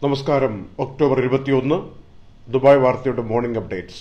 നമസ്കാരം ഒക്ടോബർ ഇരുപത്തിയൊന്ന് ദുബായ് വാർത്തയുടെ മോർണിംഗ് അപ്ഡേറ്റ്സ്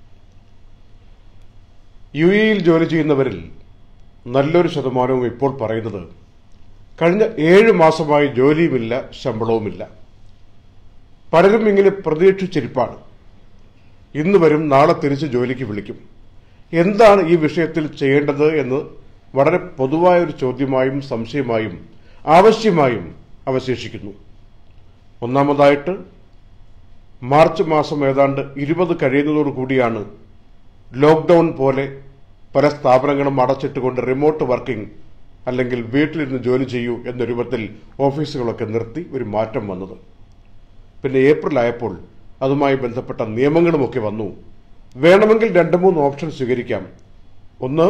യു എയിൽ ജോലി ചെയ്യുന്നവരിൽ നല്ലൊരു ശതമാനവും ഇപ്പോൾ പറയുന്നത് കഴിഞ്ഞ ഏഴ് മാസമായി ജോലിയുമില്ല ശമ്പളവുമില്ല പലരും ഇങ്ങനെ പ്രതീക്ഷിച്ചിരിപ്പാണ് ഇന്ന് വരും നാളെ തിരിച്ച് ജോലിക്ക് വിളിക്കും എന്താണ് ഈ വിഷയത്തിൽ ചെയ്യേണ്ടത് എന്ന് വളരെ പൊതുവായ ഒരു ചോദ്യമായും സംശയമായും ആവശ്യമായും അവശേഷിക്കുന്നു ഒന്നാമതായിട്ട് മാർച്ച് മാസം ഏതാണ്ട് ഇരുപത് കഴിയുന്നതോടുകൂടിയാണ് ലോക്ക്ഡൌൺ പോലെ പല സ്ഥാപനങ്ങളും അടച്ചിട്ടുകൊണ്ട് റിമോട്ട് വർക്കിംഗ് അല്ലെങ്കിൽ വീട്ടിലിരുന്ന് ജോലി ചെയ്യൂ എന്ന രൂപത്തിൽ ഓഫീസുകളൊക്കെ നിർത്തി ഒരു മാറ്റം വന്നത് പിന്നെ ഏപ്രിൽ ആയപ്പോൾ അതുമായി ബന്ധപ്പെട്ട നിയമങ്ങളുമൊക്കെ വന്നു വേണമെങ്കിൽ രണ്ട് മൂന്ന് ഓപ്ഷൻ സ്വീകരിക്കാം ഒന്ന്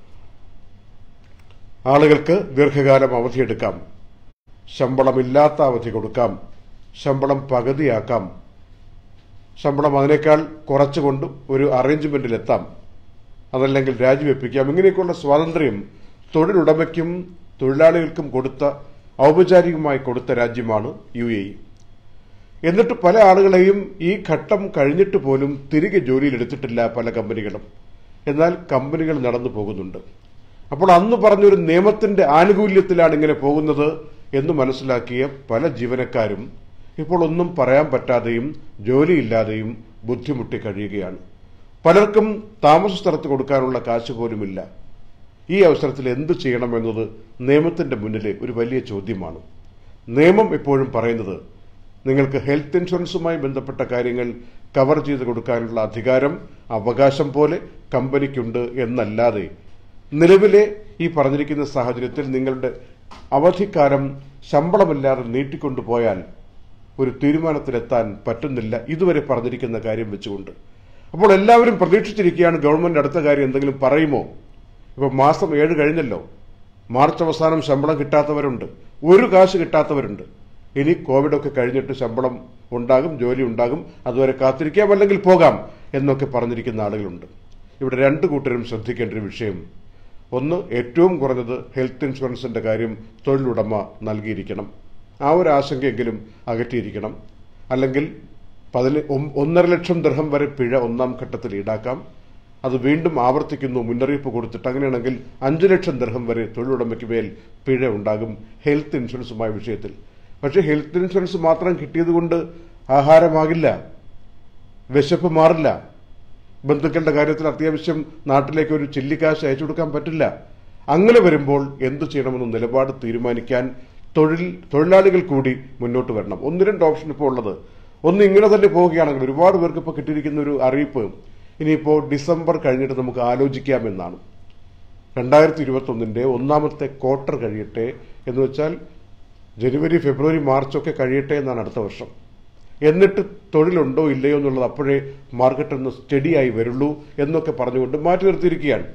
ആളുകൾക്ക് ദീർഘകാലം അവധിയെടുക്കാം ശമ്പളമില്ലാത്ത അവധി കൊടുക്കാം ശമ്പളം പകുതിയാക്കാം ശമ്പളം അതിനേക്കാൾ കുറച്ചുകൊണ്ട് ഒരു അറേഞ്ച്മെന്റിലെത്താം അതല്ലെങ്കിൽ രാജിവെപ്പിക്കാം ഇങ്ങനെയൊക്കെയുള്ള സ്വാതന്ത്ര്യം തൊഴിലുടമയ്ക്കും തൊഴിലാളികൾക്കും കൊടുത്ത ഔപചാരികമായി കൊടുത്ത രാജ്യമാണ് യു എ ഇ എന്നിട്ട് പല ആളുകളെയും ഈ ഘട്ടം കഴിഞ്ഞിട്ട് പോലും തിരികെ ജോലിയിലെടുത്തിട്ടില്ല പല കമ്പനികളും എന്നാൽ കമ്പനികൾ നടന്നു പോകുന്നുണ്ട് അപ്പോൾ അന്ന് പറഞ്ഞൊരു നിയമത്തിന്റെ ആനുകൂല്യത്തിലാണ് ഇങ്ങനെ പോകുന്നത് എന്ന് മനസ്സിലാക്കിയ പല ജീവനക്കാരും ഇപ്പോൾ ഒന്നും പറയാൻ പറ്റാതെയും ജോലിയില്ലാതെയും ബുദ്ധിമുട്ടി കഴിയുകയാണ് പലർക്കും താമസ സ്ഥലത്ത് കൊടുക്കാനുള്ള കാശ് പോലുമില്ല ഈ അവസരത്തിൽ എന്ത് ചെയ്യണമെന്നത് നിയമത്തിന്റെ മുന്നിലെ ഒരു വലിയ ചോദ്യമാണ് നിയമം എപ്പോഴും പറയുന്നത് നിങ്ങൾക്ക് ഹെൽത്ത് ഇൻഷുറൻസുമായി ബന്ധപ്പെട്ട കാര്യങ്ങൾ കവർ ചെയ്ത് കൊടുക്കാനുള്ള അധികാരം അവകാശം പോലെ കമ്പനിക്കുണ്ട് എന്നല്ലാതെ നിലവിലെ ഈ പറഞ്ഞിരിക്കുന്ന സാഹചര്യത്തിൽ നിങ്ങളുടെ അവധിക്കാലം ശമ്പളമില്ലാതെ നീട്ടിക്കൊണ്ടുപോയാൽ ഒരു തീരുമാനത്തിലെത്താൻ പറ്റുന്നില്ല ഇതുവരെ പറഞ്ഞിരിക്കുന്ന കാര്യം വെച്ചുകൊണ്ട് അപ്പോൾ എല്ലാവരും പ്രതീക്ഷിച്ചിരിക്കുകയാണ് ഗവൺമെന്റ് അടുത്ത കാര്യം എന്തെങ്കിലും പറയുമോ ഇപ്പൊ മാസം ഏഴ് കഴിഞ്ഞല്ലോ മാർച്ച് അവസാനം ശമ്പളം കിട്ടാത്തവരുണ്ട് ഒരു കാശ് കിട്ടാത്തവരുണ്ട് ഇനി കോവിഡൊക്കെ കഴിഞ്ഞിട്ട് ശമ്പളം ഉണ്ടാകും ജോലി ഉണ്ടാകും അതുവരെ കാത്തിരിക്കാം അല്ലെങ്കിൽ പോകാം എന്നൊക്കെ പറഞ്ഞിരിക്കുന്ന ആളുകളുണ്ട് ഇവിടെ രണ്ട് കൂട്ടരും ശ്രദ്ധിക്കേണ്ട ഒരു വിഷയം ഒന്ന് ഏറ്റവും കുറഞ്ഞത് ഹെൽത്ത് ഇൻഷുറൻസിന്റെ കാര്യം തൊഴിലുടമ നൽകിയിരിക്കണം ആ ഒരു ആശങ്കയെങ്കിലും അകറ്റിയിരിക്കണം അല്ലെങ്കിൽ പതിന് ഒന്നര ലക്ഷം ദർഹം വരെ പിഴ ഒന്നാം ഘട്ടത്തിൽ ഈടാക്കാം അത് വീണ്ടും ആവർത്തിക്കുന്നു മുന്നറിയിപ്പ് കൊടുത്തിട്ട് അങ്ങനെയാണെങ്കിൽ അഞ്ചു ലക്ഷം ദർഹം വരെ തൊഴിലുടമയ്ക്ക് മേൽ പിഴ ഉണ്ടാകും ഹെൽത്ത് ഇൻഷുറൻസുമായ വിഷയത്തിൽ പക്ഷേ ഹെൽത്ത് ഇൻഷുറൻസ് മാത്രം കിട്ടിയതുകൊണ്ട് ആഹാരമാകില്ല വിശപ്പ് മാറില്ല ബന്ധുക്കളുടെ കാര്യത്തിൽ അത്യാവശ്യം നാട്ടിലേക്ക് ഒരു ചില്ലിക്കാശ് അയച്ചു കൊടുക്കാൻ പറ്റില്ല അങ്ങനെ വരുമ്പോൾ എന്തു ചെയ്യണമെന്ന് നിലപാട് തീരുമാനിക്കാൻ തൊഴിൽ തൊഴിലാളികൾ കൂടി മുന്നോട്ട് വരണം ഒന്ന് രണ്ട് ഓപ്ഷൻ ഇപ്പോൾ ഉള്ളത് ഒന്ന് ഇങ്ങനെ തന്നെ പോവുകയാണെങ്കിൽ ഒരുപാട് പേർക്ക് ഇപ്പോൾ കിട്ടിയിരിക്കുന്ന ഒരു അറിയിപ്പ് ഇനിയിപ്പോൾ ഡിസംബർ കഴിഞ്ഞിട്ട് നമുക്ക് ആലോചിക്കാമെന്നാണ് രണ്ടായിരത്തി ഇരുപത്തൊന്നിന്റെ ഒന്നാമത്തെ ക്വാർട്ടർ കഴിയട്ടെ എന്ന് വെച്ചാൽ ജനുവരി ഫെബ്രുവരി മാർച്ചൊക്കെ കഴിയട്ടെ എന്നാണ് അടുത്ത വർഷം എന്നിട്ട് തൊഴിലുണ്ടോ ഇല്ലയോ എന്നുള്ളത് അപ്പോഴേ മാർക്കറ്റ് ഒന്ന് സ്റ്റഡിയായി വരുള്ളൂ എന്നൊക്കെ പറഞ്ഞുകൊണ്ട് മാറ്റി നിർത്തിയിരിക്കുകയാണ്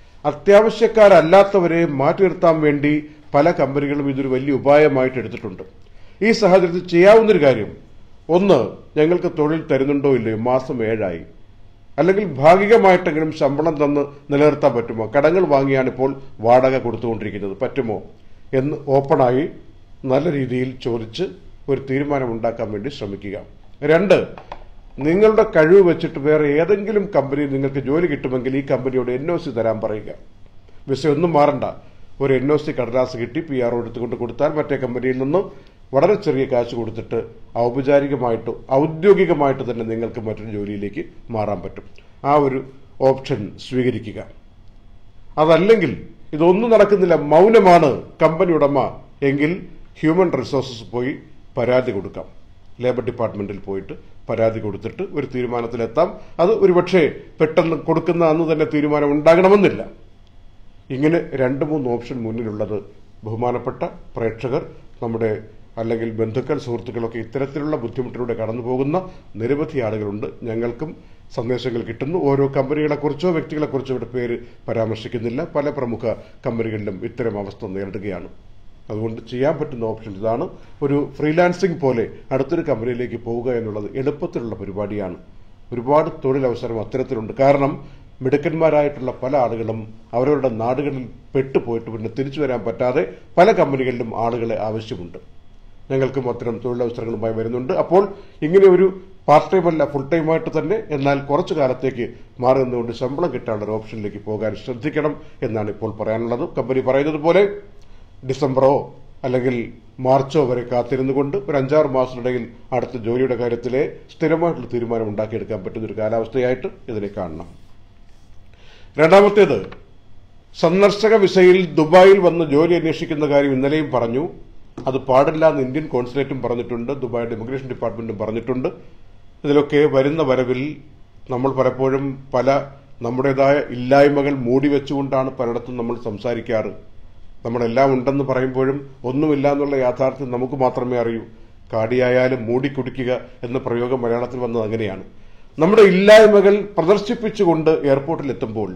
അത്യാവശ്യക്കാരല്ലാത്തവരെ മാറ്റി നിർത്താൻ വേണ്ടി പല കമ്പനികളും ഇതൊരു വലിയ ഉപായമായിട്ട് എടുത്തിട്ടുണ്ട് ഈ സാഹചര്യത്തിൽ ചെയ്യാവുന്നൊരു കാര്യം ഒന്ന് ഞങ്ങൾക്ക് തൊഴിൽ തരുന്നുണ്ടോ ഇല്ലയോ മാസം ഏഴായി അല്ലെങ്കിൽ ഭാഗികമായിട്ടെങ്കിലും ശമ്പളം തന്ന് നിലനിർത്താൻ പറ്റുമോ കടങ്ങൾ വാങ്ങിയാണ് ഇപ്പോൾ വാടക കൊടുത്തുകൊണ്ടിരിക്കുന്നത് പറ്റുമോ എന്ന് ഓപ്പണായി നല്ല രീതിയിൽ ചോദിച്ച് ഒരു തീരുമാനം ഉണ്ടാക്കാൻ വേണ്ടി ശ്രമിക്കുക രണ്ട് നിങ്ങളുടെ കഴിവ് വെച്ചിട്ട് വേറെ ഏതെങ്കിലും കമ്പനി നിങ്ങൾക്ക് ജോലി കിട്ടുമെങ്കിൽ ഈ കമ്പനിയോട് എൻ ഒ സി തരാൻ പറയുക വിസ ഒന്നും മാറണ്ട ഒരു എൻ ഒ സി കടലാസ് കിട്ടി പി ആർ എടുത്തുകൊണ്ട് കൊടുത്താൽ മറ്റേ കമ്പനിയിൽ നിന്നും വളരെ ചെറിയ കാശ് കൊടുത്തിട്ട് ഔപചാരികമായിട്ട് ഔദ്യോഗികമായിട്ട് തന്നെ നിങ്ങൾക്ക് മറ്റൊരു ജോലിയിലേക്ക് മാറാൻ പറ്റും ആ ഒരു ഓപ്ഷൻ സ്വീകരിക്കുക അതല്ലെങ്കിൽ ഇതൊന്നും നടക്കുന്നില്ല മൗനമാണ് കമ്പനി ഉടമ എങ്കിൽ ഹ്യൂമൻ റിസോഴ്സസ് പോയി പരാതി കൊടുക്കാം ലേബർ ഡിപ്പാർട്ട്മെന്റിൽ പോയിട്ട് പരാതി കൊടുത്തിട്ട് ഒരു തീരുമാനത്തിലെത്താം അത് ഒരുപക്ഷെ പെട്ടെന്ന് കൊടുക്കുന്ന അന്ന് തന്നെ തീരുമാനം ഉണ്ടാകണമെന്നില്ല ഇങ്ങനെ രണ്ട് മൂന്ന് ഓപ്ഷൻ മുന്നിലുള്ളത് ബഹുമാനപ്പെട്ട പ്രേക്ഷകർ നമ്മുടെ അല്ലെങ്കിൽ ബന്ധുക്കൾ സുഹൃത്തുക്കളൊക്കെ ഇത്തരത്തിലുള്ള ബുദ്ധിമുട്ടിലൂടെ കടന്നു പോകുന്ന നിരവധി ആളുകളുണ്ട് ഞങ്ങൾക്കും സന്ദേശങ്ങൾ കിട്ടുന്നു ഓരോ കമ്പനികളെക്കുറിച്ചോ വ്യക്തികളെക്കുറിച്ചോ ഇവിടെ പേര് പരാമർശിക്കുന്നില്ല പല പ്രമുഖ കമ്പനികളിലും ഇത്തരം അവസ്ഥ നേരിടുകയാണ് അതുകൊണ്ട് ചെയ്യാൻ പറ്റുന്ന ഓപ്ഷൻ ഇതാണ് ഒരു ഫ്രീലാൻസിംഗ് പോലെ അടുത്തൊരു കമ്പനിയിലേക്ക് പോവുക എന്നുള്ളത് എളുപ്പത്തിലുള്ള പരിപാടിയാണ് ഒരുപാട് തൊഴിലവസരം അത്തരത്തിലുണ്ട് കാരണം മിടുക്കന്മാരായിട്ടുള്ള പല ആളുകളും അവരവരുടെ നാടുകളിൽ പെട്ടുപോയിട്ട് പിന്നെ തിരിച്ചു വരാൻ പറ്റാതെ പല കമ്പനികളിലും ആളുകളെ ആവശ്യമുണ്ട് ഞങ്ങൾക്കും അത്തരം തൊഴിലവസരങ്ങളുമായി വരുന്നുണ്ട് അപ്പോൾ ഇങ്ങനെ ഒരു പാർട്ട് ടൈം അല്ല ഫുൾ ടൈമായിട്ട് തന്നെ എന്നാൽ കുറച്ചു കാലത്തേക്ക് മാറി നിന്നുകൊണ്ട് ശമ്പളം കിട്ടാനുള്ള ഒരു ഓപ്ഷനിലേക്ക് പോകാൻ ശ്രദ്ധിക്കണം എന്നാണ് ഇപ്പോൾ പറയാനുള്ളത് കമ്പനി പറയുന്നത് പോലെ ഡിസംബറോ അല്ലെങ്കിൽ മാർച്ചോ വരെ കാത്തിരുന്നു കൊണ്ട് ഒരു അഞ്ചാറ് മാസത്തിനിടയിൽ അടുത്ത ജോലിയുടെ കാര്യത്തിലെ സ്ഥിരമായിട്ടുള്ള തീരുമാനം ഉണ്ടാക്കിയെടുക്കാൻ പറ്റുന്ന ഒരു കാലാവസ്ഥയായിട്ട് ഇതിനെ കാണണം രണ്ടാമത്തേത് സന്ദർശക വിസയിൽ ദുബായിൽ വന്ന് ജോലി അന്വേഷിക്കുന്ന കാര്യം ഇന്നലെയും പറഞ്ഞു അത് പാടില്ല എന്ന് ഇന്ത്യൻ കോൺസുലേറ്റും പറഞ്ഞിട്ടുണ്ട് ദുബായിയുടെ ഇമിഗ്രേഷൻ ഡിപ്പാർട്ട്മെന്റും പറഞ്ഞിട്ടുണ്ട് ഇതിലൊക്കെ വരുന്ന വരവിൽ നമ്മൾ പലപ്പോഴും പല നമ്മുടേതായ ഇല്ലായ്മകൾ മൂടി വെച്ചുകൊണ്ടാണ് പലയിടത്തും നമ്മൾ സംസാരിക്കാറ് നമ്മളെല്ലാം ഉണ്ടെന്ന് പറയുമ്പോഴും ഒന്നുമില്ല എന്നുള്ള യാഥാർത്ഥ്യം നമുക്ക് മാത്രമേ അറിയൂ കാടിയായാലും മൂടിക്കുടിക്കുക എന്ന പ്രയോഗം മലയാളത്തിൽ വന്നത് അങ്ങനെയാണ് നമ്മുടെ ഇല്ലായ്മകൾ പ്രദർശിപ്പിച്ചുകൊണ്ട് എയർപോർട്ടിൽ എത്തുമ്പോൾ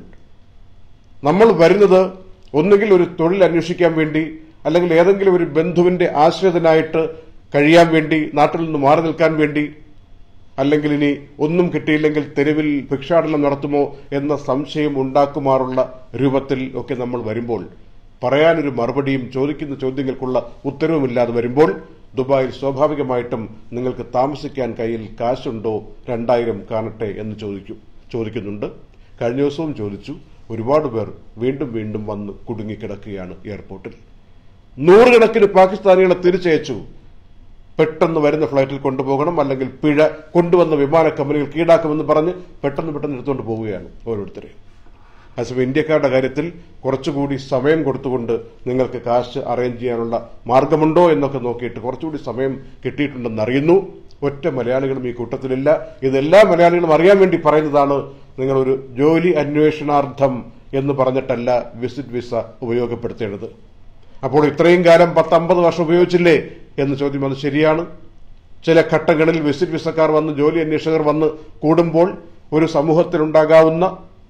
നമ്മൾ വരുന്നത് ഒന്നുകിൽ ഒരു തൊഴിൽ അന്വേഷിക്കാൻ വേണ്ടി അല്ലെങ്കിൽ ഏതെങ്കിലും ഒരു ബന്ധുവിന്റെ ആശ്രിതനായിട്ട് കഴിയാൻ വേണ്ടി നാട്ടിൽ നിന്ന് മാറി നിൽക്കാൻ വേണ്ടി അല്ലെങ്കിൽ ഇനി ഒന്നും കിട്ടിയില്ലെങ്കിൽ തെരുവിൽ ഭിക്ഷാടനം നടത്തുമോ എന്ന സംശയം ഉണ്ടാക്കുമാറുള്ള രൂപത്തിൽ ഒക്കെ നമ്മൾ വരുമ്പോൾ പറയാനൊരു മറുപടിയും ചോദിക്കുന്ന ചോദ്യങ്ങൾക്കുള്ള ഉത്തരവുമില്ലാതെ വരുമ്പോൾ ദുബായിൽ സ്വാഭാവികമായിട്ടും നിങ്ങൾക്ക് താമസിക്കാൻ കയ്യിൽ കാശുണ്ടോ രണ്ടായിരം കാണട്ടെ എന്ന് ചോദിക്കും ചോദിക്കുന്നുണ്ട് കഴിഞ്ഞ ദിവസവും ചോദിച്ചു ഒരുപാട് പേർ വീണ്ടും വീണ്ടും വന്ന് കുടുങ്ങിക്കിടക്കുകയാണ് എയർപോർട്ടിൽ നൂറുകണക്കിന് പാകിസ്ഥാനികളെ തിരിച്ചയച്ചു പെട്ടെന്ന് വരുന്ന ഫ്ലൈറ്റിൽ കൊണ്ടുപോകണം അല്ലെങ്കിൽ പിഴ കൊണ്ടുവന്ന വിമാന കമ്പനികൾ ഈടാക്കുമെന്ന് പറഞ്ഞ് പെട്ടെന്ന് പെട്ടെന്ന് എടുത്തുകൊണ്ട് പോവുകയാണ് ഓരോരുത്തരെയും അതേസമയം ഇന്ത്യക്കാരുടെ കാര്യത്തിൽ കുറച്ചുകൂടി സമയം കൊടുത്തുകൊണ്ട് നിങ്ങൾക്ക് കാശ് അറേഞ്ച് ചെയ്യാനുള്ള മാർഗമുണ്ടോ എന്നൊക്കെ നോക്കിയിട്ട് കുറച്ചുകൂടി സമയം കിട്ടിയിട്ടുണ്ടെന്ന് അറിയുന്നു ഒറ്റ മലയാളികളും ഈ കൂട്ടത്തിലില്ല ഇതെല്ലാ മലയാളികളും അറിയാൻ വേണ്ടി പറയുന്നതാണ് നിങ്ങളൊരു ജോലി അന്വേഷണാർത്ഥം എന്ന് പറഞ്ഞിട്ടല്ല വിസിറ്റ് വിസ ഉപയോഗപ്പെടുത്തേണ്ടത് അപ്പോൾ ഇത്രയും കാലം പത്തമ്പത് വർഷം ഉപയോഗിച്ചില്ലേ എന്ന ചോദ്യം അത് ശരിയാണ് ചില ഘട്ടങ്ങളിൽ വിസിറ്റ് വിസക്കാർ വന്ന് ജോലി അന്വേഷകർ വന്ന് കൂടുമ്പോൾ ഒരു സമൂഹത്തിലുണ്ടാകാവുന്ന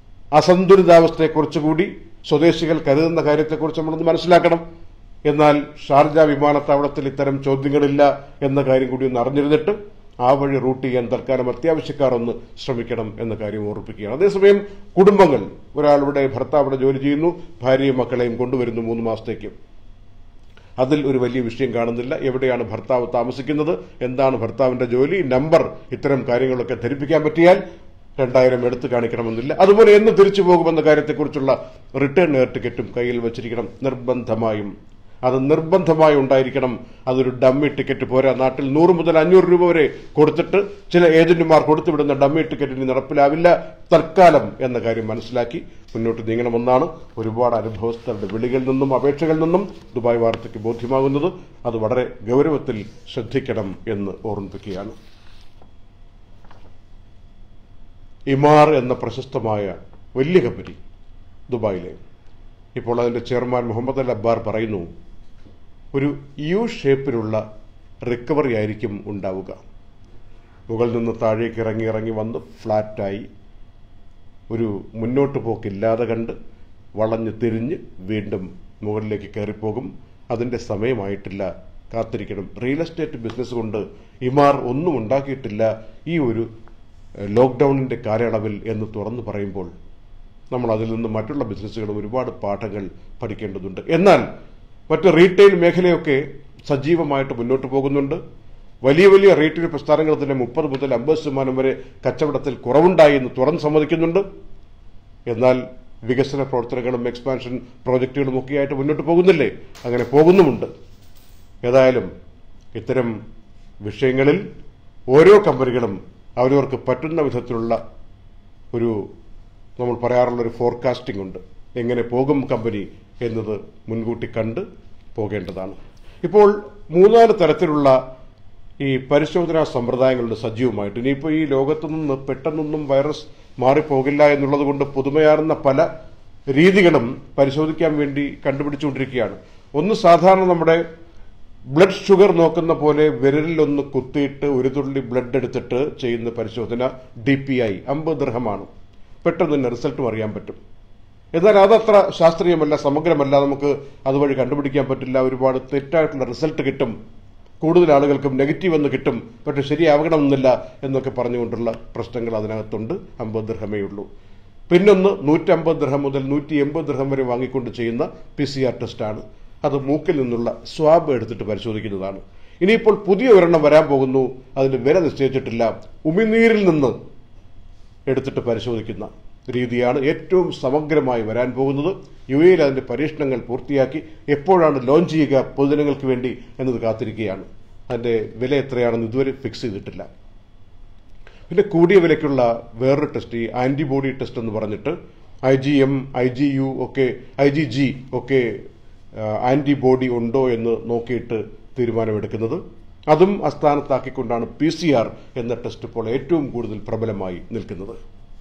അസന്തുലിതാവസ്ഥയെക്കുറിച്ചുകൂടി സ്വദേശികൾ കരുതുന്ന കാര്യത്തെക്കുറിച്ച് നമ്മളൊന്ന് മനസ്സിലാക്കണം എന്നാൽ ഷാർജ വിമാനത്താവളത്തിൽ ഇത്തരം ചോദ്യങ്ങളില്ല എന്ന കാര്യം കൂടി ഒന്ന് അറിഞ്ഞിരുന്നിട്ട് ആ വഴി റൂട്ട് ചെയ്യാൻ തൽക്കാലം അത്യാവശ്യക്കാർ ഒന്ന് ശ്രമിക്കണം എന്ന കാര്യം ഓർപ്പിക്കുകയാണ് അതേസമയം കുടുംബങ്ങൾ ഒരാളുടെ ഭർത്താവിടെ ജോലി ചെയ്യുന്നു ഭാര്യയും മക്കളെയും കൊണ്ടുവരുന്നു മൂന്ന് മാസത്തേക്ക് അതിൽ ഒരു വലിയ വിഷയം കാണുന്നില്ല എവിടെയാണ് ഭർത്താവ് താമസിക്കുന്നത് എന്താണ് ഭർത്താവിന്റെ ജോലി നമ്പർ ഇത്തരം കാര്യങ്ങളൊക്കെ ധരിപ്പിക്കാൻ പറ്റിയാൽ രണ്ടായിരം എടുത്തു കാണിക്കണമെന്നില്ല അതുപോലെ എന്ന് തിരിച്ചു പോകുമെന്ന കാര്യത്തെക്കുറിച്ചുള്ള റിട്ടേൺ എയർ ടിക്കറ്റും കയ്യിൽ വച്ചിരിക്കണം നിർബന്ധമായും അത് നിർബന്ധമായി ഉണ്ടായിരിക്കണം അതൊരു ഡമ്മി ടിക്കറ്റ് പോരാ നാട്ടിൽ നൂറ് മുതൽ അഞ്ഞൂറ് രൂപ വരെ കൊടുത്തിട്ട് ചില ഏജന്റുമാർ കൊടുത്തുവിടുന്ന ഡമ്മി ടിക്കറ്റിന് നടപ്പിലാവില്ല തൽക്കാലം എന്ന കാര്യം മനസ്സിലാക്കി മുന്നോട്ട് നീങ്ങണമെന്നാണ് ഒരുപാട് അനുഭവസ്ഥരുടെ വിളികളിൽ നിന്നും അപേക്ഷകളിൽ നിന്നും ദുബായ് വാർത്തയ്ക്ക് ബോധ്യമാകുന്നത് അത് വളരെ ഗൗരവത്തിൽ ശ്രദ്ധിക്കണം എന്ന് ഓർമ്മിപ്പിക്കുകയാണ് ഇമാർ എന്ന പ്രശസ്തമായ വലിയ കമ്പനി ദുബായിലെ ഇപ്പോൾ അതിന്റെ ചെയർമാൻ മുഹമ്മദ് അൽ അബ്ബാർ പറയുന്നു ഒരു യു ഷേപ്പിലുള്ള റിക്കവറി ആയിരിക്കും ഉണ്ടാവുക മുകളിൽ നിന്ന് താഴേക്ക് ഇറങ്ങി ഇറങ്ങി വന്ന് ഫ്ലാറ്റായി ഒരു മുന്നോട്ട് പോക്കില്ലാതെ കണ്ട് വളഞ്ഞ് തിരിഞ്ഞ് വീണ്ടും മുകളിലേക്ക് കയറിപ്പോകും അതിന്റെ സമയമായിട്ടില്ല കാത്തിരിക്കണം റിയൽ എസ്റ്റേറ്റ് ബിസിനസ് കൊണ്ട് ഇമാർ ഒന്നും ഉണ്ടാക്കിയിട്ടില്ല ഈ ഒരു ലോക്ക്ഡൌണിന്റെ കാലയളവിൽ എന്ന് തുറന്നു പറയുമ്പോൾ നമ്മൾ അതിൽ നിന്ന് മറ്റുള്ള ബിസിനസ്സുകളും ഒരുപാട് പാഠങ്ങൾ പഠിക്കേണ്ടതുണ്ട് എന്നാൽ മറ്റ് റീറ്റെയിൽ മേഖലയൊക്കെ സജീവമായിട്ട് മുന്നോട്ട് പോകുന്നുണ്ട് വലിയ വലിയ റീറ്റെയിൽ പ്രസ്ഥാനങ്ങൾ തന്നെ മുപ്പത് മുതൽ അമ്പത് ശതമാനം വരെ കച്ചവടത്തിൽ കുറവുണ്ടായി എന്ന് തുറന്ന് സമ്മതിക്കുന്നുണ്ട് എന്നാൽ വികസന പ്രവർത്തനങ്ങളും എക്സ്പാൻഷൻ പ്രോജക്റ്റുകളും ഒക്കെയായിട്ട് മുന്നോട്ട് പോകുന്നില്ലേ അങ്ങനെ പോകുന്നുമുണ്ട് ഏതായാലും ഇത്തരം വിഷയങ്ങളിൽ ഓരോ കമ്പനികളും അവരവർക്ക് പറ്റുന്ന വിധത്തിലുള്ള ഒരു നമ്മൾ പറയാറുള്ള ഒരു ഫോർകാസ്റ്റിംഗ് ഉണ്ട് എങ്ങനെ പോകും കമ്പനി എന്നത് മുൻകൂട്ടി കണ്ട് പോകേണ്ടതാണ് ഇപ്പോൾ മൂന്നാല് തരത്തിലുള്ള ഈ പരിശോധനാ സമ്പ്രദായങ്ങളുടെ സജീവമായിട്ട് ഇനിയിപ്പോൾ ഈ ലോകത്തു നിന്ന് പെട്ടെന്നൊന്നും വൈറസ് മാറിപ്പോകില്ല എന്നുള്ളത് കൊണ്ട് പുതുമയാർന്ന പല രീതികളും പരിശോധിക്കാൻ വേണ്ടി കണ്ടുപിടിച്ചുകൊണ്ടിരിക്കുകയാണ് ഒന്ന് സാധാരണ നമ്മുടെ ബ്ലഡ് ഷുഗർ നോക്കുന്ന പോലെ വിരലിലൊന്ന് കുത്തിയിട്ട് ഒരു തുള്ളി ബ്ലഡ് എടുത്തിട്ട് ചെയ്യുന്ന പരിശോധന ഡി പി ഐ അമ്പത് ദൃഹമാണ് പെട്ടെന്ന് തന്നെ റിസൾട്ടും അറിയാൻ പറ്റും എന്നാൽ അതത്ര ശാസ്ത്രീയമല്ല സമഗ്രമല്ല നമുക്ക് അതുവഴി കണ്ടുപിടിക്കാൻ പറ്റില്ല ഒരുപാട് തെറ്റായിട്ടുള്ള റിസൾട്ട് കിട്ടും കൂടുതൽ ആളുകൾക്കും നെഗറ്റീവ് എന്ന് കിട്ടും പക്ഷെ ശരിയാവണമെന്നില്ല എന്നൊക്കെ പറഞ്ഞുകൊണ്ടുള്ള പ്രശ്നങ്ങൾ അതിനകത്തുണ്ട് അമ്പത് ദൃഹമേ ഉള്ളൂ പിന്നൊന്ന് നൂറ്റമ്പത് ദൃഹം മുതൽ നൂറ്റി എൺപത് ദൃഹം വരെ വാങ്ങിക്കൊണ്ട് ചെയ്യുന്ന പി സി ആർ ടെസ്റ്റാണ് അത് മൂക്കിൽ നിന്നുള്ള സ്വാബ് എടുത്തിട്ട് പരിശോധിക്കുന്നതാണ് ഇനിയിപ്പോൾ പുതിയ ഒരെണ്ണം വരാൻ പോകുന്നു അതിന്റെ വില നിശ്ചയിച്ചിട്ടില്ല ഉമിനീരിൽ നിന്ന് എടുത്തിട്ട് പരിശോധിക്കുന്ന രീതിയാണ് ഏറ്റവും സമഗ്രമായി വരാൻ പോകുന്നത് യു എയിൽ അതിന്റെ പരീക്ഷണങ്ങൾ പൂർത്തിയാക്കി എപ്പോഴാണ് ലോഞ്ച് ചെയ്യുക പൊതുജനങ്ങൾക്ക് വേണ്ടി എന്നത് കാത്തിരിക്കുകയാണ് അതിന്റെ വില എത്രയാണെന്ന് ഇതുവരെ ഫിക്സ് ചെയ്തിട്ടില്ല പിന്നെ കൂടിയ വിലയ്ക്കുള്ള വേറൊരു ടെസ്റ്റ് ഈ ആന്റിബോഡി ടെസ്റ്റ് എന്ന് പറഞ്ഞിട്ട് I G M I G U ഒക്കെ ഐ ജി ജി ഒക്കെ ആന്റിബോഡി ഉണ്ടോ എന്ന് നോക്കിയിട്ട് തീരുമാനമെടുക്കുന്നത് അതും അസ്ഥാനത്താക്കിക്കൊണ്ടാണ് പി സി ആർ എന്ന ടെസ്റ്റ് ഇപ്പോൾ ഏറ്റവും കൂടുതൽ പ്രബലമായി നിൽക്കുന്നത്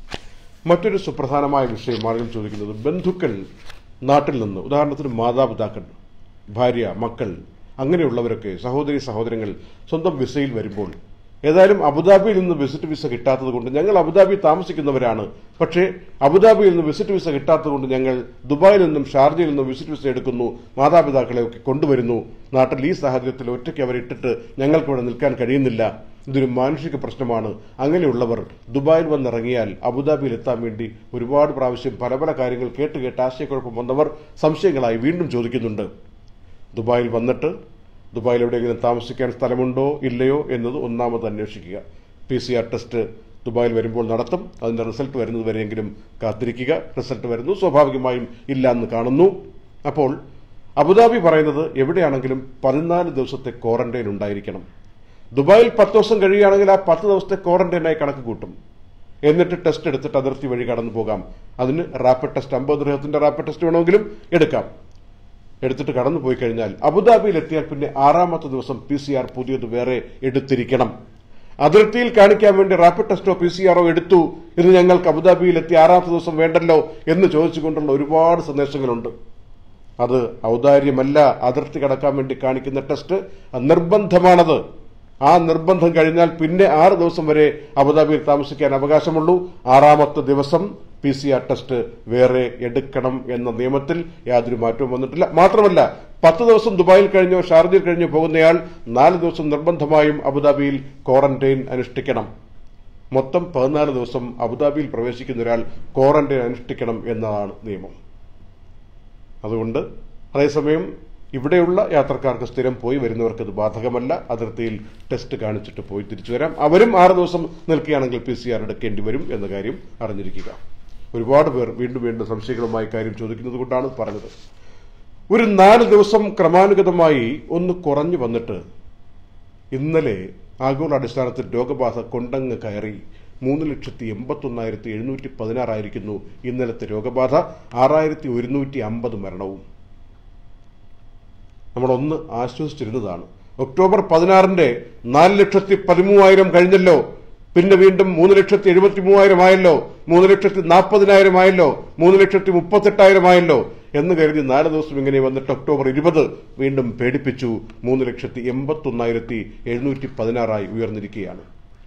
മറ്റൊരു സുപ്രധാനമായ വിഷയം ആളുകൾ ചോദിക്കുന്നത് ബന്ധുക്കൾ നാട്ടിൽ നിന്ന് ഉദാഹരണത്തിന് മാതാപിതാക്കൾ ഭാര്യ മക്കൾ അങ്ങനെയുള്ളവരൊക്കെ സഹോദരി സഹോദരങ്ങൾ സ്വന്തം വിസയിൽ വരുമ്പോൾ ഏതായാലും അബുദാബിയിൽ നിന്ന് വിസിറ്റ് വിസ കിട്ടാത്തത് കൊണ്ട് ഞങ്ങൾ അബുദാബി താമസിക്കുന്നവരാണ് പക്ഷേ അബുദാബിയിൽ നിന്ന് വിസിറ്റ് വിസ കിട്ടാത്തത് കൊണ്ട് ഞങ്ങൾ ദുബായിൽ നിന്നും ഷാർജയിൽ നിന്നും വിസിറ്റ് വിസ എടുക്കുന്നു മാതാപിതാക്കളെ ഒക്കെ കൊണ്ടുവരുന്നു നാട്ടിൽ ഈ സാഹചര്യത്തിൽ ഒറ്റയ്ക്ക് അവരിട്ടിട്ട് ഞങ്ങൾക്ക് ഇവിടെ നിൽക്കാൻ കഴിയുന്നില്ല ഇതൊരു മാനുഷിക പ്രശ്നമാണ് അങ്ങനെയുള്ളവർ ദുബായിൽ വന്നിറങ്ങിയാൽ അബുദാബിയിൽ എത്താൻ വേണ്ടി ഒരുപാട് പ്രാവശ്യം പല പല കാര്യങ്ങൾ കേട്ട് കേട്ട് ആശയക്കുഴപ്പം വന്നവർ സംശയങ്ങളായി വീണ്ടും ചോദിക്കുന്നുണ്ട് ദുബായിൽ വന്നിട്ട് ദുബായിൽ എവിടെയെങ്കിലും താമസിക്കാൻ സ്ഥലമുണ്ടോ ഇല്ലയോ എന്നത് ഒന്നാമത് അന്വേഷിക്കുക പി സി ആർ ടെസ്റ്റ് ദുബായിൽ വരുമ്പോൾ നടത്തും അതിന്റെ റിസൾട്ട് വരുന്നത് വരെയെങ്കിലും കാത്തിരിക്കുക റിസൾട്ട് വരുന്നു സ്വാഭാവികമായും ഇല്ല എന്ന് കാണുന്നു അപ്പോൾ അബുദാബി പറയുന്നത് എവിടെയാണെങ്കിലും പതിനാല് ദിവസത്തെ ക്വാറന്റൈൻ ഉണ്ടായിരിക്കണം ദുബായിൽ പത്ത് ദിവസം കഴിയുകയാണെങ്കിൽ ആ പത്ത് ദിവസത്തെ ക്വാറന്റൈനായി കണക്ക് കൂട്ടും എന്നിട്ട് ടെസ്റ്റ് എടുത്തിട്ട് അതിർത്തി വഴി കടന്നു പോകാം അതിന് റാപ്പിഡ് ടെസ്റ്റ് അമ്പത് ഗ്രഹത്തിന്റെ റാപ്പിഡ് ടെസ്റ്റ് വേണമെങ്കിലും എടുക്കാം എടുത്തിട്ട് കടന്നു പോയി കഴിഞ്ഞാൽ അബുദാബിയിൽ എത്തിയാൽ പിന്നെ ആറാമത്തെ ദിവസം പി സി ആർ പുതിയത് വേറെ എടുത്തിരിക്കണം അതിർത്തിയിൽ കാണിക്കാൻ വേണ്ടി റാപ്പിഡ് ടെസ്റ്റോ പി സി ആറോ എടുത്തു ഇത് ഞങ്ങൾക്ക് അബുദാബിയിൽ എത്തി ആറാമത്തെ ദിവസം വേണ്ടല്ലോ എന്ന് ചോദിച്ചുകൊണ്ടുള്ള ഒരുപാട് സന്ദേശങ്ങളുണ്ട് അത് ഔദാര്യമല്ല അതിർത്തി കടക്കാൻ വേണ്ടി കാണിക്കുന്ന ടെസ്റ്റ് നിർബന്ധമാണത് ആ നിർബന്ധം കഴിഞ്ഞാൽ പിന്നെ ആറ് ദിവസം വരെ അബുദാബിയിൽ താമസിക്കാൻ അവകാശമുള്ളൂ ആറാമത്തെ ദിവസം പി സി ആർ ടെസ്റ്റ് വേറെ എടുക്കണം എന്ന നിയമത്തിൽ യാതൊരു മാറ്റവും വന്നിട്ടില്ല മാത്രമല്ല പത്ത് ദിവസം ദുബായിൽ കഴിഞ്ഞോ ഷാർജയിൽ കഴിഞ്ഞോ പോകുന്നയാൾ നാല് ദിവസം നിർബന്ധമായും അബുദാബിയിൽ ക്വാറന്റൈൻ അനുഷ്ഠിക്കണം മൊത്തം പതിനാല് ദിവസം അബുദാബിയിൽ പ്രവേശിക്കുന്ന ഒരാൾ ക്വാറന്റൈൻ അനുഷ്ഠിക്കണം എന്നതാണ് നിയമം അതുകൊണ്ട് അതേസമയം ഇവിടെയുള്ള യാത്രക്കാർക്ക് സ്ഥിരം പോയി വരുന്നവർക്ക് അത് ബാധകമല്ല അതിർത്തിയിൽ ടെസ്റ്റ് കാണിച്ചിട്ട് പോയി തിരിച്ചു വരാം അവരും ആറ് ദിവസം നിൽക്കുകയാണെങ്കിൽ പി സി ആർ എടുക്കേണ്ടി വരും എന്ന കാര്യം അറിഞ്ഞിരിക്കുക ഒരുപാട് പേർ വീണ്ടും വീണ്ടും സംശയങ്ങളുമായി കാര്യം ചോദിക്കുന്നത് കൊണ്ടാണ് പറഞ്ഞത് ഒരു നാല് ദിവസം ക്രമാനുഗതമായി ഒന്ന് കുറഞ്ഞു വന്നിട്ട് ഇന്നലെ ആഗോള അടിസ്ഥാനത്തിൽ രോഗബാധ കൊണ്ടങ്ങ് കയറി മൂന്ന് ലക്ഷത്തി എൺപത്തൊന്നായിരത്തി എഴുന്നൂറ്റി പതിനാറായിരിക്കുന്നു ഇന്നലത്തെ രോഗബാധ ആറായിരത്തി ഒരുന്നൂറ്റി അമ്പത് മരണവും നമ്മളൊന്ന് ആശ്വസിച്ചിരുന്നതാണ് ഒക്ടോബർ പതിനാറിന്റെ നാല് ലക്ഷത്തി പതിമൂവായിരം കഴിഞ്ഞല്ലോ പിന്നെ വീണ്ടും മൂന്ന് ലക്ഷത്തി എഴുപത്തി മൂവായിരം ആയല്ലോ മൂന്ന് ലക്ഷത്തി നാൽപ്പതിനായിരം ആയല്ലോ മൂന്ന് ലക്ഷത്തി മുപ്പത്തെട്ടായിരം ആയല്ലോ എന്ന് കരുതി നാല് ദിവസം ഇങ്ങനെ വന്നിട്ട് ഒക്ടോബർ ഇരുപത് വീണ്ടും പേടിപ്പിച്ചു മൂന്ന് ലക്ഷത്തി എൺപത്തൊന്നായിരത്തി എഴുന്നൂറ്റി പതിനാറായി ഉയർന്നിരിക്കുകയാണ്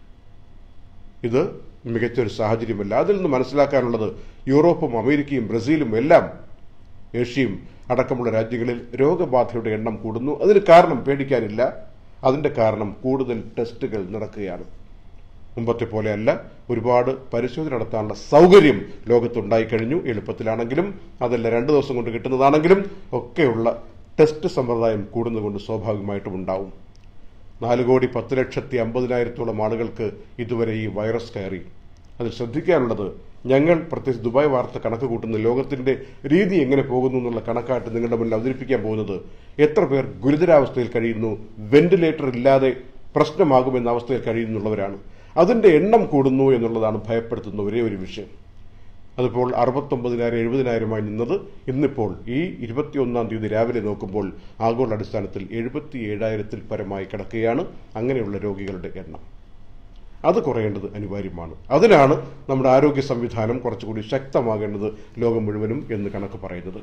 ഇത് മികച്ചൊരു സാഹചര്യമല്ല അതിൽ നിന്ന് മനസ്സിലാക്കാനുള്ളത് യൂറോപ്പും അമേരിക്കയും ബ്രസീലും എല്ലാം ഏഷ്യയും അടക്കമുള്ള രാജ്യങ്ങളിൽ രോഗബാധയുടെ എണ്ണം കൂടുന്നു അതിന് കാരണം പേടിക്കാനില്ല അതിന്റെ കാരണം കൂടുതൽ ടെസ്റ്റുകൾ നടക്കുകയാണ് മുമ്പത്തെ പോലെയല്ല ഒരുപാട് പരിശോധന നടത്താനുള്ള സൗകര്യം ലോകത്തുണ്ടായി കഴിഞ്ഞു എളുപ്പത്തിലാണെങ്കിലും അതല്ല രണ്ടു ദിവസം കൊണ്ട് കിട്ടുന്നതാണെങ്കിലും ഒക്കെയുള്ള ടെസ്റ്റ് സമ്പ്രദായം കൂടുന്നതുകൊണ്ട് സ്വാഭാവികമായിട്ടും ഉണ്ടാവും നാല് കോടി പത്ത് ലക്ഷത്തി അമ്പതിനായിരത്തോളം ആളുകൾക്ക് ഇതുവരെ ഈ വൈറസ് കയറി അതിൽ ശ്രദ്ധിക്കാനുള്ളത് ഞങ്ങൾ പ്രത്യേകിച്ച് ദുബായ് വാർത്ത കണക്ക് കൂട്ടുന്ന ലോകത്തിന്റെ രീതി എങ്ങനെ പോകുന്നു എന്നുള്ള കണക്കായിട്ട് നിങ്ങളുടെ മുന്നിൽ അവതരിപ്പിക്കാൻ പോകുന്നത് എത്ര പേർ ഗുരുതരാവസ്ഥയിൽ കഴിയുന്നു വെന്റിലേറ്റർ ഇല്ലാതെ പ്രശ്നമാകുമെന്ന അവസ്ഥയിൽ കഴിയുന്നുള്ളവരാണ് അതിന്റെ എണ്ണം കൂടുന്നു എന്നുള്ളതാണ് ഭയപ്പെടുത്തുന്ന ഒരേ ഒരു വിഷയം അതിപ്പോൾ അറുപത്തൊമ്പതിനായിരം എഴുപതിനായിരമായി നിന്നത് ഇന്നിപ്പോൾ ഈ ഇരുപത്തിയൊന്നാം തീയതി രാവിലെ നോക്കുമ്പോൾ ആഗോള അടിസ്ഥാനത്തിൽ എഴുപത്തി ഏഴായിരത്തിൽ പരമായി കിടക്കുകയാണ് അങ്ങനെയുള്ള രോഗികളുടെ എണ്ണം അത് കുറയേണ്ടത് അനിവാര്യമാണ് അതിനാണ് നമ്മുടെ ആരോഗ്യ സംവിധാനം കുറച്ചുകൂടി ശക്തമാകേണ്ടത് ലോകം മുഴുവനും എന്ന് കണക്ക് പറയുന്നത്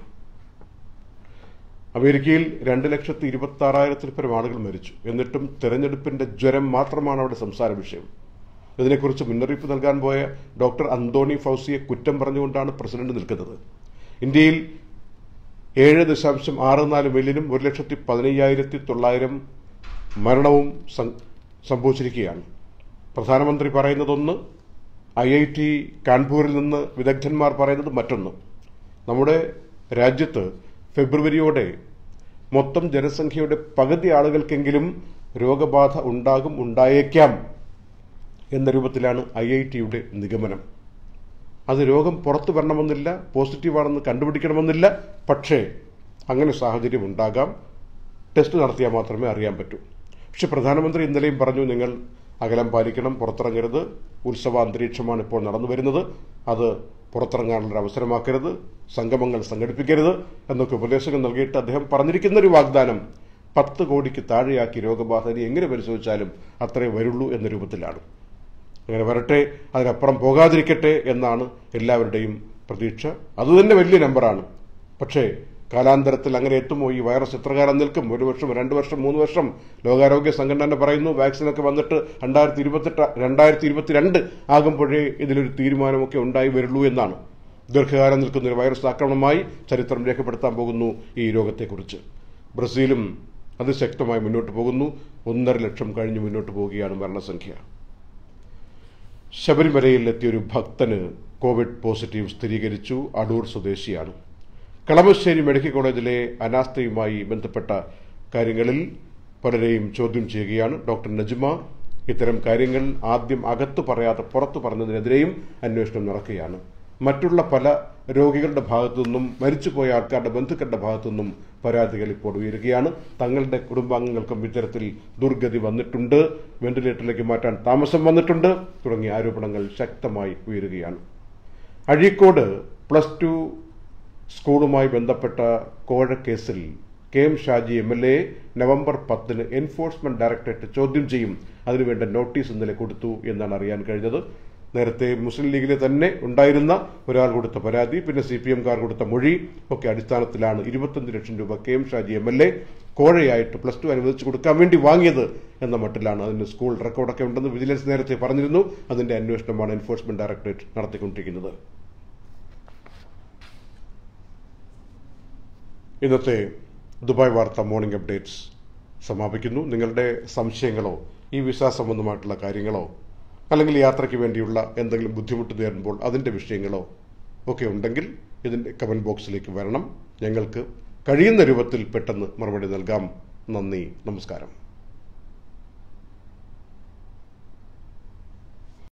അമേരിക്കയിൽ രണ്ട് ലക്ഷത്തി ഇരുപത്തി ആറായിരത്തിൽ പരം ആളുകൾ മരിച്ചു എന്നിട്ടും തെരഞ്ഞെടുപ്പിന്റെ ജ്വരം മാത്രമാണ് അവിടെ സംസാര വിഷയം ഇതിനെക്കുറിച്ച് മുന്നറിയിപ്പ് നൽകാൻ പോയ ഡോക്ടർ അന്തോണി ഫൗസിയെ കുറ്റം പറഞ്ഞുകൊണ്ടാണ് പ്രസിഡന്റ് നിൽക്കുന്നത് ഇന്ത്യയിൽ ഏഴ് ദശാംശം ആറ് നാല് മില്യനും ഒരു ലക്ഷത്തി പതിനയ്യായിരത്തി തൊള്ളായിരം മരണവും സം- സംഭവിച്ചിരിക്കുകയാണ് പ്രധാനമന്ത്രി പറയുന്നതൊന്ന് ഐ ഐ ടി കാൺപൂരിൽ നിന്ന് വിദഗ്ധന്മാർ പറയുന്നത് മറ്റൊന്ന് നമ്മുടെ രാജ്യത്ത് ഫെബ്രുവരിയോടെ മൊത്തം ജനസംഖ്യയുടെ പകുതി ആളുകൾക്കെങ്കിലും രോഗബാധ ഉണ്ടാകും ഉണ്ടായേക്കാം എന്ന രൂപത്തിലാണ് ഐ ഐ ടിയുടെ നിഗമനം അത് രോഗം പുറത്തു വരണമെന്നില്ല പോസിറ്റീവാണെന്ന് കണ്ടുപിടിക്കണമെന്നില്ല പക്ഷേ അങ്ങനെ സാഹചര്യം ഉണ്ടാകാം ടെസ്റ്റ് നടത്തിയാൽ മാത്രമേ അറിയാൻ പറ്റൂ പക്ഷെ പ്രധാനമന്ത്രി ഇന്നലെയും പറഞ്ഞു നിങ്ങൾ അകലം പാലിക്കണം പുറത്തിറങ്ങരുത് ഉത്സവ അന്തരീക്ഷമാണ് ഇപ്പോൾ നടന്നു വരുന്നത് അത് പുറത്തിറങ്ങാനുള്ള അവസരമാക്കരുത് സംഗമങ്ങൾ സംഘടിപ്പിക്കരുത് എന്നൊക്കെ ഉപദേശങ്ങൾ നൽകിയിട്ട് അദ്ദേഹം പറഞ്ഞിരിക്കുന്ന ഒരു വാഗ്ദാനം പത്ത് കോടിക്ക് താഴെയാക്കി രോഗബാധ ഇനി എങ്ങനെ പരിശോധിച്ചാലും അത്രേ വരുള്ളൂ എന്ന രൂപത്തിലാണ് അങ്ങനെ വരട്ടെ അതിനപ്പുറം പോകാതിരിക്കട്ടെ എന്നാണ് എല്ലാവരുടെയും പ്രതീക്ഷ അതുതന്നെ വലിയ നമ്പറാണ് പക്ഷേ കാലാന്തരത്തിൽ അങ്ങനെ എത്തുമോ ഈ വൈറസ് എത്ര കാലം നിൽക്കും ഒരു വർഷം രണ്ട് വർഷം മൂന്ന് വർഷം ലോകാരോഗ്യ സംഘടന തന്നെ പറയുന്നു വാക്സിനൊക്കെ വന്നിട്ട് രണ്ടായിരത്തി ഇരുപത്തെട്ട് രണ്ടായിരത്തി ഇരുപത്തിരണ്ട് ആകുമ്പോഴേ ഇതിലൊരു തീരുമാനമൊക്കെ ഉണ്ടായി വരുള്ളൂ എന്നാണ് ദീർഘകാലം നിൽക്കുന്ന ഒരു വൈറസ് ആക്രമണമായി ചരിത്രം രേഖപ്പെടുത്താൻ പോകുന്നു ഈ രോഗത്തെക്കുറിച്ച് ബ്രസീലും അതിശക്തമായി മുന്നോട്ട് പോകുന്നു ഒന്നര ലക്ഷം കഴിഞ്ഞ് മുന്നോട്ട് പോവുകയാണ് മരണസംഖ്യ ശബരിമലയിൽ എത്തിയൊരു ഭക്തന് കോവിഡ് പോസിറ്റീവ് സ്ഥിരീകരിച്ചു അടൂർ സ്വദേശിയാണ് കളമശ്ശേരി മെഡിക്കൽ കോളേജിലെ അനാസ്ഥയുമായി ബന്ധപ്പെട്ട കാര്യങ്ങളിൽ പലരെയും ചോദ്യം ചെയ്യുകയാണ് ഡോക്ടർ നജ്മ ഇത്തരം കാര്യങ്ങൾ ആദ്യം അകത്ത് പറയാതെ പുറത്തു പറഞ്ഞതിനെതിരെയും അന്വേഷണം നടക്കുകയാണ് മറ്റുള്ള പല രോഗികളുടെ ഭാഗത്തു നിന്നും മരിച്ചുപോയ ആൾക്കാരുടെ ബന്ധുക്കളുടെ ഭാഗത്തു നിന്നും പരാതികൾ ഇപ്പോൾ ഉയരുകയാണ് തങ്ങളുടെ കുടുംബാംഗങ്ങൾക്കും ഇത്തരത്തിൽ ദുർഗതി വന്നിട്ടുണ്ട് വെന്റിലേറ്ററിലേക്ക് മാറ്റാൻ താമസം വന്നിട്ടുണ്ട് തുടങ്ങിയ ആരോപണങ്ങൾ ശക്തമായി ഉയരുകയാണ് അഴീക്കോട് പ്ലസ് ടു സ്കൂളുമായി ബന്ധപ്പെട്ട കോഴക്കേസിൽ K M Shaji M L A November പത്തിന് എൻഫോഴ്സ്മെന്റ് ഡയറക്ടറേറ്റ് ചോദ്യം ചെയ്യും അതിനുവേണ്ട നോട്ടീസ് ഇന്നലെ കൊടുത്തു എന്നാണ് അറിയാൻ കഴിഞ്ഞത് നേരത്തെ മുസ്ലിം ലീഗിലെ തന്നെ ഉണ്ടായിരുന്ന ഒരാൾ കൊടുത്ത പരാതി പിന്നെ സി പി എംകാർ കൊടുത്ത മൊഴി ഒക്കെ അടിസ്ഥാനത്തിലാണ് ഇരുപത്തഞ്ച് ലക്ഷം രൂപ K M Shaji M L A കോഴയായിട്ട് പ്ലസ് ടു അനുവദിച്ചു കൊടുക്കാൻ വേണ്ടി വാങ്ങിയത് എന്ന മട്ടിലാണ് അതിന് സ്കൂൾ റെക്കോർഡൊക്കെ ഉണ്ടെന്ന് വിജിലൻസ് നേരത്തെ പറഞ്ഞിരുന്നു അതിന്റെ അന്വേഷണമാണ് എൻഫോഴ്സ്മെന്റ് ഡയറക്ടറേറ്റ് നടത്തിക്കൊണ്ടിരിക്കുന്നത് ഇന്നത്തെ ദുബായ് വാർത്ത മോർണിംഗ് അപ്ഡേറ്റ്സ് സമാപിക്കുന്നു നിങ്ങളുടെ സംശയങ്ങളോ ഈ വിസ സംബന്ധമായിട്ടുള്ള കാര്യങ്ങളോ അല്ലെങ്കിൽ യാത്രയ്ക്ക് വേണ്ടിയുള്ള എന്തെങ്കിലും ബുദ്ധിമുട്ട് നേരിടുമ്പോൾ അതിൻ്റെ വിഷയങ്ങളോ ഒക്കെ ഉണ്ടെങ്കിൽ ഇതിൻ്റെ കമൻറ്റ് ബോക്സിലേക്ക് വരണം ഞങ്ങൾക്ക് കഴിയുന്ന രൂപത്തിൽ പെട്ടെന്ന് മറുപടി നൽകാം നന്ദി നമസ്കാരം